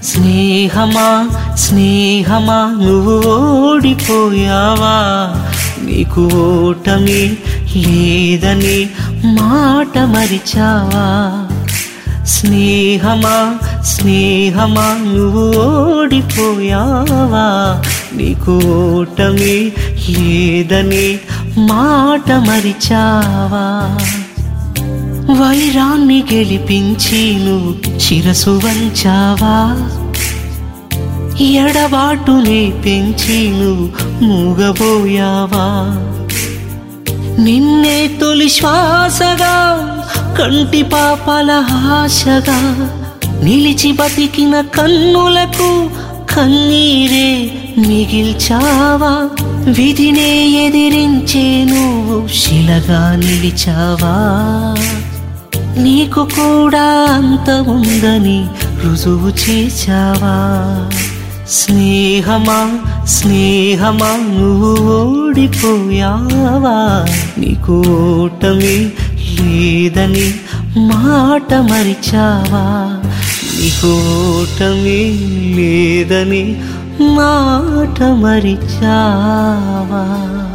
స్నేహమా స్నేహమా నువ్వు ఓడిపోయావా నీకు ఓటమి లేదని మాట మరిచావా స్నేహమా స్నేహమా నువ్వు ఓడిపోయావా నీకు ఓటమి లేదని మాట మరిచావా వైరాన్ని గెలిపించి నువ్వు శిరసు వంచావా ఎడబాటుని పెంచి నువ్వు మూగబోయావా నిన్నే తొలి శ్వాసగా కంటి పాపల ఆశగా నిలిచి బతికిన కన్నులకు కన్నీరే మిగిల్చావా విధినే ఎదిరించే నువ్వు శిలగా నిలిచావా నీకు కూడా అంత ఉందని రుజువు చేశావా స్నేహమా స్నేహమా నువ్వు ఓడిపోయావా నీకు ఓటమి లేదని మాట మరిచావా నీకు ఓటమి లేదని మాట మరిచావా